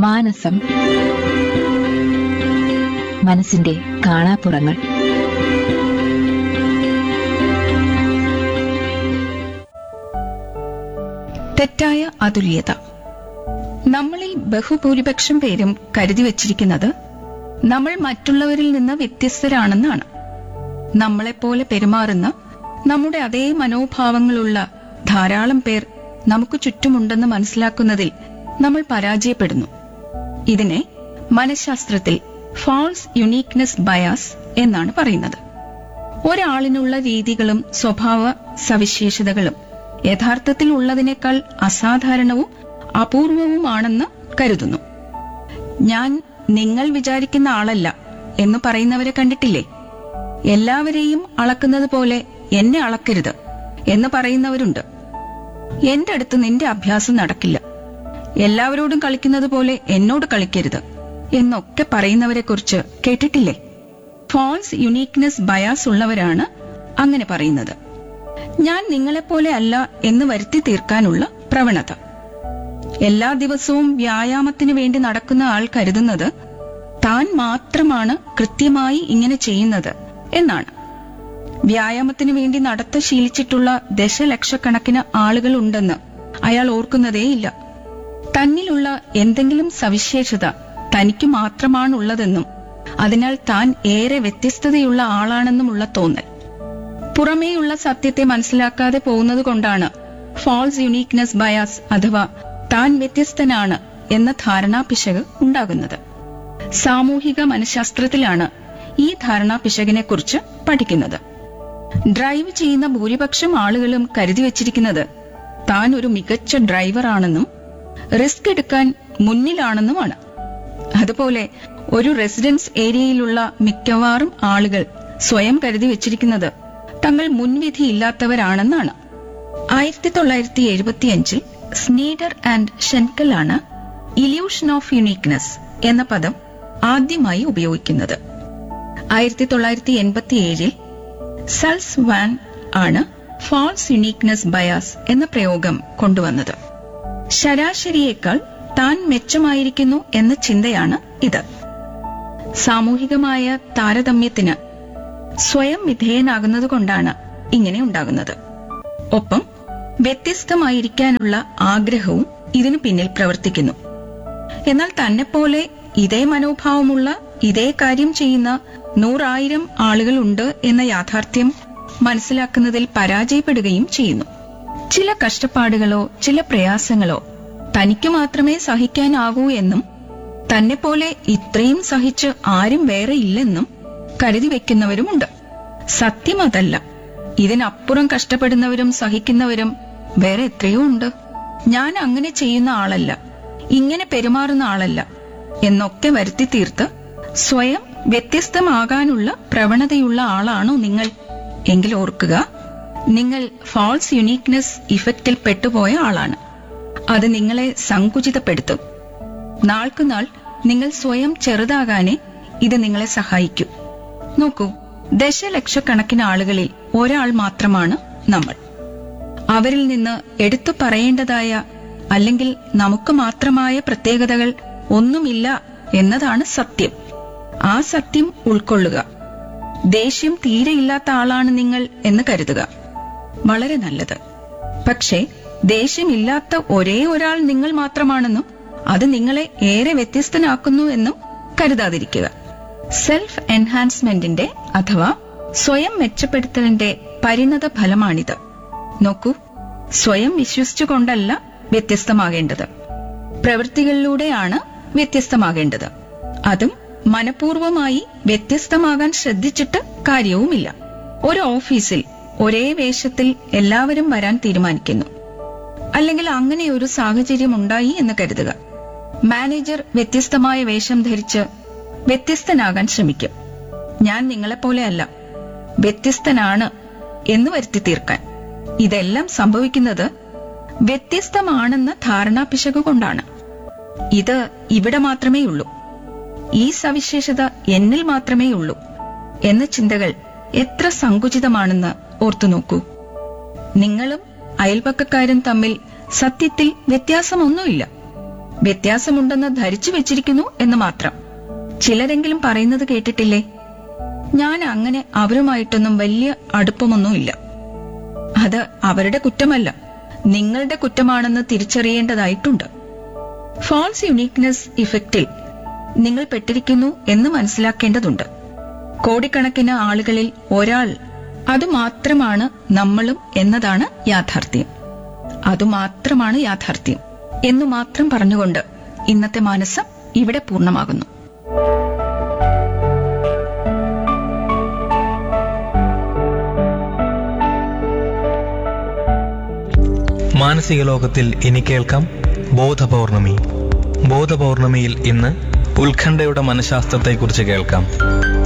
മാനസം മനസ്സിന്റെ കാണാപ്പുറങ്ങൾ തെറ്റായ അതുല്യത നമ്മളിൽ ബഹുഭൂരിപക്ഷം പേരും കരുതി വച്ചിരിക്കുന്നത് നമ്മൾ മറ്റുള്ളവരിൽ നിന്ന് വ്യത്യസ്തരാണെന്നാണ് നമ്മളെപ്പോലെ പെരുമാറുന്ന നമ്മുടെ അതേ മനോഭാവങ്ങളുള്ള ധാരാളം പേർ നമുക്ക് ചുറ്റുമുണ്ടെന്ന് മനസ്സിലാക്കുന്നതിൽ നമ്മൾ പരാജയപ്പെടുന്നു ഇതിനെ മനഃശാസ്ത്രത്തിൽ ഫാൾസ് യുണീക്നെസ് ബയാസ് എന്നാണ് പറയുന്നത് ഒരാളിനുള്ള രീതികളും സ്വഭാവ സവിശേഷതകളും യഥാർത്ഥത്തിൽ ഉള്ളതിനേക്കാൾ അസാധാരണവും അപൂർവവുമാണെന്ന് കരുതുന്നു ഞാൻ നിങ്ങൾ വിചാരിക്കുന്ന ആളല്ല എന്ന് പറയുന്നവരെ കണ്ടിട്ടില്ലേ എല്ലാവരെയും അളക്കുന്നത് പോലെ എന്നെ അളക്കരുത് എന്ന് പറയുന്നവരുണ്ട് എന്റെ അടുത്ത് നിന്റെ അഭ്യാസം നടക്കില്ല എല്ലാവരോടും കളിക്കുന്നത് പോലെ എന്നോട് കളിക്കരുത് എന്നൊക്കെ പറയുന്നവരെക്കുറിച്ച് കേട്ടിട്ടില്ലേ ഫാൾസ് യുണീക്നെസ് ബയാസ് ഉള്ളവരാണ് അങ്ങനെ പറയുന്നത് ഞാൻ നിങ്ങളെപ്പോലെ അല്ല എന്ന് വരുത്തി തീർക്കാനുള്ള പ്രവണത എല്ലാ ദിവസവും വ്യായാമത്തിന് വേണ്ടി നടക്കുന്ന ആൾ കരുതുന്നത് താൻ മാത്രമാണ് കൃത്യമായി ഇങ്ങനെ ചെയ്യുന്നത് എന്നാണ് വ്യായാമത്തിന് വേണ്ടി നടത്ത ശീലിച്ചിട്ടുള്ള ദശലക്ഷക്കണക്കിന് ആളുകൾ ഉണ്ടെന്ന് അയാൾ ഓർക്കുന്നതേയില്ല തന്നിലുള്ള എന്തെങ്കിലും സവിശേഷത തനിക്ക് മാത്രമാണുള്ളതെന്നും അതിനാൽ താൻ ഏറെ വ്യത്യസ്തതയുള്ള ആളാണെന്നുമുള്ള തോന്നൽ പുറമേയുള്ള സത്യത്തെ മനസ്സിലാക്കാതെ പോകുന്നത് കൊണ്ടാണ് ഫാൾസ് യുണീക്നെസ് ബയാസ് അഥവാ താൻ വ്യത്യസ്തനാണ് എന്ന ധാരണാപിശക് ഉണ്ടാകുന്നത് സാമൂഹിക മനഃശാസ്ത്രത്തിലാണ് ഈ ധാരണാപിശകിനെ കുറിച്ച് പഠിക്കുന്നത് ഡ്രൈവ് ചെയ്യുന്ന ഭൂരിപക്ഷം ആളുകളും കരുതി വച്ചിരിക്കുന്നത് താൻ ഒരു മികച്ച ഡ്രൈവറാണെന്നും റിസ്ക് എടുക്കാൻ മുന്നിലാണെന്നുമാണ് അതുപോലെ ഒരു റെസിഡൻസ് ഏരിയയിലുള്ള മിക്കവാറും ആളുകൾ സ്വയം കരുതി വച്ചിരിക്കുന്നത് തങ്ങൾ മുൻവിധിയില്ലാത്തവരാണെന്നാണ് ആയിരത്തി തൊള്ളായിരത്തി എഴുപത്തിയഞ്ചിൽ സ്നീഡർ ആൻഡ് ഷെൻകലാണ് ഇല്യൂഷൻ ഓഫ് യുണീക്നെസ് എന്ന പദം ആദ്യമായി ഉപയോഗിക്കുന്നത് ആയിരത്തി തൊള്ളായിരത്തി എൺപത്തിയേഴിൽ സൾസ് വാൻ ആണ് ഫാൾസ് യുണീക്നെസ് ബയാസ് എന്ന പ്രയോഗം കൊണ്ടുവന്നത് ശരാശരിയേക്കാൾ താൻ മെച്ചമായിരിക്കുന്നു എന്ന ചിന്തയാണ് ഇത് സാമൂഹികമായ താരതമ്യത്തിന് സ്വയം വിധേയനാകുന്നതുകൊണ്ടാണ് ഇങ്ങനെ ഉണ്ടാകുന്നത് ഒപ്പം വ്യത്യസ്തമായിരിക്കാനുള്ള ആഗ്രഹവും ഇതിനു പിന്നിൽ പ്രവർത്തിക്കുന്നു എന്നാൽ തന്നെപ്പോലെ ഇതേ മനോഭാവമുള്ള ഇതേ കാര്യം ചെയ്യുന്ന നൂറായിരം ആളുകളുണ്ട് എന്ന യാഥാർത്ഥ്യം മനസ്സിലാക്കുന്നതിൽ പരാജയപ്പെടുകയും ചെയ്യുന്നു ചില കഷ്ടപ്പാടുകളോ ചില പ്രയാസങ്ങളോ തനിക്ക് മാത്രമേ സഹിക്കാനാകൂ എന്നും തന്നെപ്പോലെ ഇത്രയും സഹിച്ച് ആരും വേറെ ഇല്ലെന്നും കരുതി വെക്കുന്നവരുമുണ്ട് സത്യം അതല്ല ഇതിനപ്പുറം കഷ്ടപ്പെടുന്നവരും സഹിക്കുന്നവരും വേറെ എത്രയോ ഉണ്ട് ഞാൻ അങ്ങനെ ചെയ്യുന്ന ആളല്ല ഇങ്ങനെ പെരുമാറുന്ന ആളല്ല എന്നൊക്കെ വരുത്തി തീർത്ത് സ്വയം വ്യത്യസ്തമാകാനുള്ള പ്രവണതയുള്ള ആളാണോ നിങ്ങൾ എങ്കിൽ ഓർക്കുക നിങ്ങൾ ഫാൾസ് യുണീക്നെസ് ഇഫക്റ്റിൽ പെട്ടുപോയ ആളാണ് അത് നിങ്ങളെ സങ്കുചിതപ്പെടുത്തും നാൾക്കുനാൾ നിങ്ങൾ സ്വയം ചെറുതാകാനേ ഇത് നിങ്ങളെ സഹായിക്കൂ നോക്കൂ ദശലക്ഷക്കണക്കിന് ആളുകളിൽ ഒരാൾ മാത്രമാണ് നമ്മൾ അവരിൽ നിന്ന് എടുത്തു പറയേണ്ടതായ അല്ലെങ്കിൽ നമുക്ക് മാത്രമായ പ്രത്യേകതകൾ ഒന്നുമില്ല എന്നതാണ് സത്യം ആ സത്യം ഉൾക്കൊള്ളുക ദേഷ്യം തീരെയില്ലാത്ത ആളാണ് നിങ്ങൾ എന്ന് കരുതുക വളരെ നല്ലത് പക്ഷേ ദേഷ്യമില്ലാത്ത ഒരേ ഒരാൾ നിങ്ങൾ മാത്രമാണെന്നും അത് നിങ്ങളെ ഏറെ വ്യത്യസ്തനാക്കുന്നു എന്നും കരുതാതിരിക്കുക സെൽഫ് എൻഹാൻസ്മെന്റിന്റെ അഥവാ സ്വയം മെച്ചപ്പെടുത്തലിന്റെ പരിണത ഫലമാണിത് നോക്കൂ സ്വയം വിശ്വസിച്ചുകൊണ്ടല്ല വ്യത്യസ്തമാകേണ്ടത് പ്രവൃത്തികളിലൂടെയാണ് വ്യത്യസ്തമാകേണ്ടത് അതും മനഃപൂർവമായി വ്യത്യസ്തമാകാൻ ശ്രദ്ധിച്ചിട്ട് കാര്യവുമില്ല ഒരു ഓഫീസിൽ ഒരേ വേഷത്തിൽ എല്ലാവരും വരാൻ തീരുമാനിക്കുന്നു അല്ലെങ്കിൽ അങ്ങനെ ഒരു സാഹചര്യം ഉണ്ടായി എന്ന് കരുതുക മാനേജർ വ്യത്യസ്തമായ വേഷം ധരിച്ച് വ്യത്യസ്തനാകാൻ ശ്രമിക്കും ഞാൻ നിങ്ങളെപ്പോലെയല്ല വ്യത്യസ്തനാണ് എന്ന് വരുത്തി തീർക്കാൻ ഇതെല്ലാം സംഭവിക്കുന്നത് വ്യത്യസ്തമാണെന്ന ധാരണാപിശക് കൊണ്ടാണ് ഇത് ഇവിടെ മാത്രമേ ഉള്ളൂ ഈ സവിശേഷത എന്നിൽ മാത്രമേ ഉള്ളൂ എന്ന ചിന്തകൾ എത്ര സങ്കുചിതമാണെന്ന് ഓർത്തുനോക്കൂ നിങ്ങളും അയൽപക്കക്കാരും തമ്മിൽ സത്യത്തിൽ വ്യത്യാസമൊന്നുമില്ല വ്യത്യാസമുണ്ടെന്ന് ധരിച്ചു വെച്ചിരിക്കുന്നു എന്ന് മാത്രം ചിലരെങ്കിലും പറയുന്നത് കേട്ടിട്ടില്ലേ ഞാൻ അങ്ങനെ അവരുമായിട്ടൊന്നും വലിയ അടുപ്പമൊന്നുമില്ല അത് അവരുടെ കുറ്റമല്ല നിങ്ങളുടെ കുറ്റമാണെന്ന് തിരിച്ചറിയേണ്ടതായിട്ടുണ്ട് ഫാൾസ് യുണീക്നെസ് ഇഫക്റ്റിൽ നിങ്ങൾ പെട്ടിരിക്കുന്നു എന്ന് മനസ്സിലാക്കേണ്ടതുണ്ട് കോടിക്കണക്കിന് ആളുകളിൽ ഒരാൾ അതുമാത്രമാണ് നമ്മളും എന്നതാണ് യാഥാർത്ഥ്യം അതുമാത്രമാണ് യാഥാർത്ഥ്യം എന്നു മാത്രം പറഞ്ഞുകൊണ്ട് ഇന്നത്തെ മാനസം ഇവിടെ പൂർണ്ണമാകുന്നു മാനസിക ലോകത്തിൽ ഇനി കേൾക്കാം ബോധപൗർണമി ബോധപൗർണമിയിൽ ഇന്ന് ഉത്കണ്ഠയുടെ മനഃശാസ്ത്രത്തെക്കുറിച്ച് കേൾക്കാം